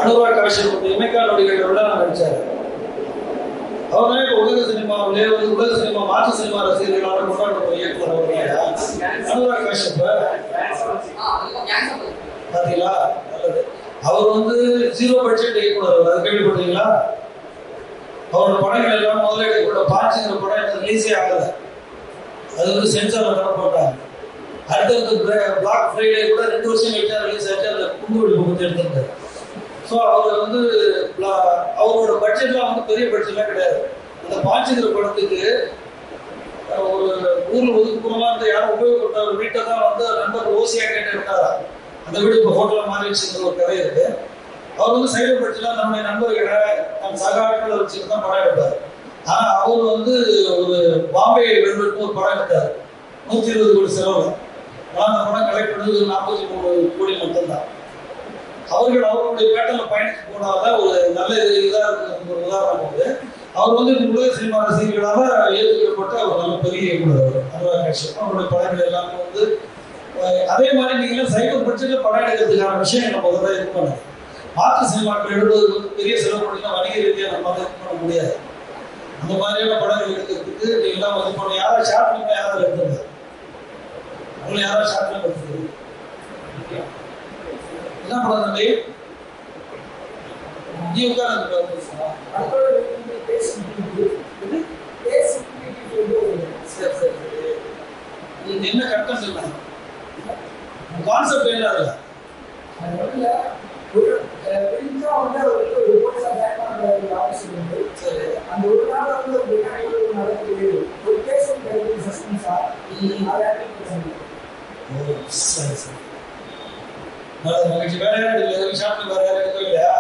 அனுராக் காஷ்யப் இமைக்கா நொடிகளோட நடிச்சாரு அவர் தான் இப்போ உலக சினிமாவிலே வந்து உலக சினிமா மாற்று சினிமா ரசிகர்களான கொண்டாடப்பட்ட இயக்குனர் அவர் தான் அனுராக் காஷ்யப் பாத்தீங்களா நல்லது அவர் வந்து ஜீரோ பட்ஜெட் இயக்குனர் அவர். அது கேள்விப்பட்டீங்களா அவரோட படங்கள் எல்லாம் முதலீடு கூட பாஞ்சுங்கிற படம் இன்னும் ரிலீஸே ஆகல அது வந்து சென்சார்ல தர போட்டாங்க அடுத்தடுத்து பிளாக் ஃப்ரைடே கூட ரெண்டு வருஷம் கழிச்சா ரிலீஸ் ஆச்சு அந்த குண்டு வெடிப்பு பற்றி எடுத்திருந்தாரு ஸோ அவர் வந்து bla- அவரோட பட்ஜெட்லாம் வந்து பெரிய பட்ஜெட்லாம் கிடையாது அந்த பாஞ்சுங்கிற படத்துக்கு அஹ், ஒரு ஊர்ல ஒதுக்குப்புறமா இருந்த யாரும் உபயோகப்பட்ட ஒரு வீட்டை தான் வந்து நண்பர் ஓசியா கேட்டு எடுத்தாரா அந்த வீடு இப்போ ஹோட்டலாக மாறிடுச்சுங்கிற ஒரு கதை இருக்கு அவர் வந்து சைடு பட்ஜெட்லாம் நம்முடைய நண்பர்களை நம்ம சக ஆட்களை வச்சுட்டு தான் படம் எடுப்பார் ஆனா அவர் வந்து ஒரு பாம்பே வெல்வெட்னு ஒரு படம் எடுத்தார் நூத்தி இருபது கோடி செலவு நான் அந்த படம் கலெக்ட் பண்ணது நாற்பத்தி மூணு கோடி மட்டும்தான் அவர்கள் அவர்களுடைய பேட்டர்ல பயணிச்சு போனாதான் ஒரு நல்ல இது- இதா இருக்கு ஒரு உதாரணம் வந்து அவர் வந்து இந்த உலக சினிமா ரசிகர்களால ஏற்றுக்கப்பட்ட ஒரு நல்ல பெரிய இயக்குனர் அவர் அனுராக் காஷ்யப் அவருடைய படங்கள் எல்லாமே வந்து அஹ், அதே மாதிரி நீங்க சைக்கிள் பட்ஜெட்ல படம் எடுக்கிறதுக்கான விஷயம் நம்ம முதல்ல இது பண்ணுங்க மாற்று சினிமாக்கள் எடுப்பதற்கு வந்து பெரிய செலவு பண்ணினா வணிக ரீதியாக நம்ம அதை இது பண்ண முடியாது அந்த மாதிரியான படங்கள் எடுக்கிறதுக்கு நீங்க எல்லாம் இது பண்ண யாரும் ஷார்ட் ஃபிலிம் யாராவது எடுத்துருங்க உங்களை யாராவது ஷார்ட் ஃபிலிம் எடுத்துருங்க என்ன படம் தம்பி நீ உட்கார்ந்து சரி சரி சரி நீங்க என்ன கட்டம் சொல்லுங்க கான்செப்ட் என்ன அதுல சரி அந்த ஒரு நாள் வந்து ஒரு பிரியாணி நடக்குது ஒரு கேஸ் கிடைக்குது சஸ்பென்ஸா அதை ஓ, சரி சரி நல்லது மகிழ்ச்சி வேற யாரும் இல்லை எதுவும் ஷாப்பில் வேற யாரும் எதுவும் இல்லையா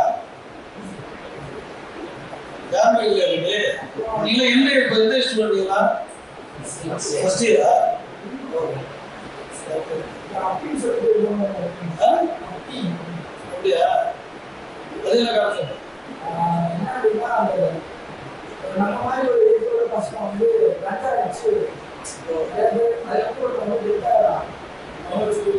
யாருமே இல்லையா நீங்க நீங்க என்ன இப்போ எந்த ஸ்டூடெண்ட்டுங்களா ஃபர்ஸ்ட் இயரா அப்படின்னு சொல்லிட்டு அப்படியா அது என்ன காரணம் ஆஹ் என்ன அப்படின்னா அந்த நம்ம மாதிரி ஒரு ஏஜோட பசங்க வந்து கண்டா வச்சு அதுக்கப்புறம் வந்து அவங்களுக்கு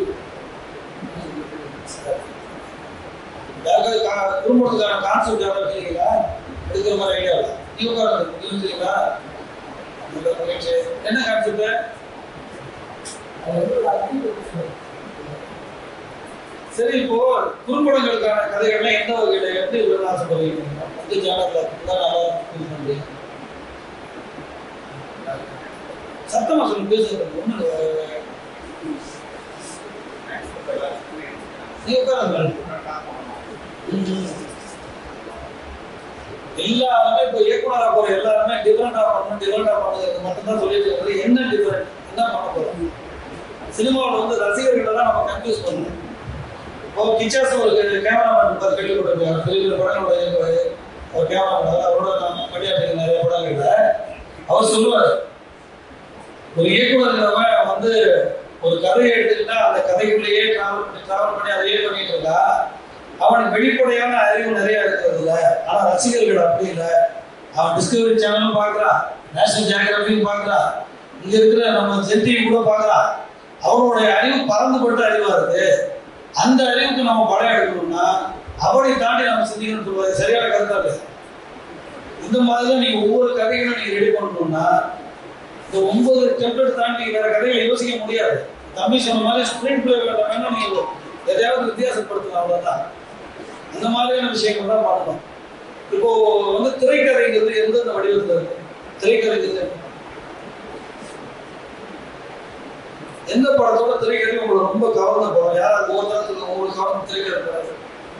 யாருக்காவது கா- குடும்பத்துக்கான கான்செப்ட் யாராவது இருக்கீங்களா எடுக்கிற மாதிரி ஐடியா இல்லை நீ உட்காந்து இருக்கீங்களா நல்ல மகிழ்ச்சி என்ன கான்செப்ட் அது வந்து ஒரு activity. சரி இப்போ குறும்படங்களுக்கான கதைகள்லாம் எந்த வகையில எப்படி விட ஆசைப்படுறீங்க எந்த ஜானர்ல இருந்தா நல்லா feel பண்றீங்க சத்தமா சொல்லு பேசுறது ஒண்ணு நீ உட்காருங்க எல்லாருமே இப்போ இயக்குனரா போற எல்லாருமே டிஃபரெண்டா பண்ணணும் டிஃபரெண்டா பண்ணுறது மட்டும்தான் சொல்லிட்டு இருக்காரு என்ன டிஃபரெண்ட் என்ன பண்ண போறோம் சினிமாவில் வந்து ரசிகர்களை தான் நம்ம கன்ஃபியூஸ் பண்ணணும் இப்போ கிச்சாஸ் ஒரு கேமராமேன் இருப்பார் கேள்விப்பட்டிருக்காரு பெரிய பெரிய படங்களோட இயக்குவாரு அவர் கேமராமேன் அவரோட நான் பணியாற்றிருக்க நிறைய படங்கள்ல அவர் சொல்லுவார் ஒரு இயக்குனர்கிறவன் வந்து ஒரு கதையை எடுத்துக்கிட்டா அந்த கதைக்குள்ளேயே டிராவல் பண்ணி டிராவல் பண்ணி அதையே பண்ணிட்டு இருக்கா அவனுக்கு வெளிப்படையான அறிவு நிறைய இருக்கிறது இல்ல ஆனா ரசிகர்கள் அப்படி இல்லை அவன் டிஸ்கவரி சேனலும் பார்க்கறான் நேஷனல் ஜியோகிராஃபியும் பார்க்கறான் இங்க இருக்கிற நம்ம ஜென்டியும் கூட பார்க்கறான் அவனுடைய அறிவு பறந்துபட்ட அறிவா இருக்கு அந்த அறிவுக்கு நம்ம படம் எடுக்கணும்னா அவனை தாண்டி நம்ம சிந்திக்கணும்னு சொல்லுவாரு சரியான கருத்தா இல்லை இந்த மாதிரி தான் நீங்க ஒவ்வொரு கதைகளும் நீங்க ரெடி பண்ணணும்னா இந்த ஒன்பது டெம்ப்ளேட் தாண்டி வேற கதைகளை யோசிக்க முடியாது தம்பி சொன்ன மாதிரி ஸ்கிரீன் பிளே வேணா நீங்க எதையாவது வித்தியாசப்படுத்தணும் அவ்வளவுதான் இந்த மாதிரியான விஷயங்கள் தான் பண்ணணும் இப்போ வந்து திரைக்கதைங்கிறது எந்தெந்த வடிவத்தில் இருக்கு திரைக்கதைங்கிறது எப்படி? எந்த படத்தோட திரைக்கதை உங்களுக்கு ரொம்ப கவர்ந்த படம் யாராவது ஒவ்வொருத்தருக்கு உங்களுக்கு கவர்ந்த திரைக்கதை படம்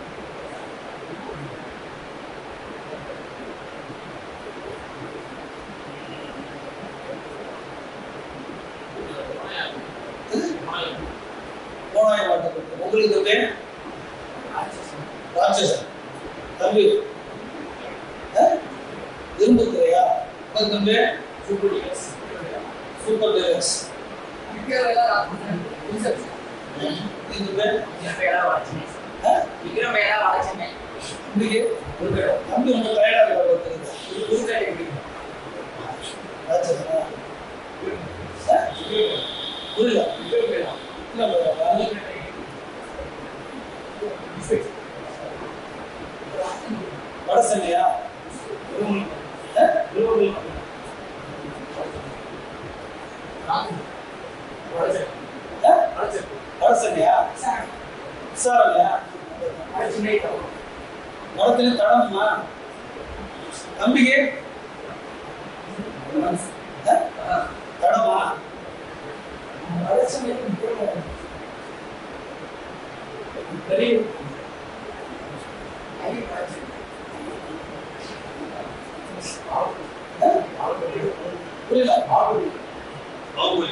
மூணாயிரம் வாட்டு உங்களுக்கு இருக்கு ராட்சசன் தம்பி ஆ? இரும்பு திரையா உனக்கு தம்பி சூப்பர் டீலக்ஸ் இது பேர் ஆ? இன்னைக்கு ஒரு தம்பி ரொம்ப டயர்டா இருக்காரு ராட்சசனா ஆ? புரியல இல்ல, இல்ல, அது- வடசென்னையா ஆ? ஆ? வடசென்னையா விசாரணையா வடத்துல தடமா நம்பிக்கை ஆ? தடமா பெரிய ஆ? புரியல பாகுபலி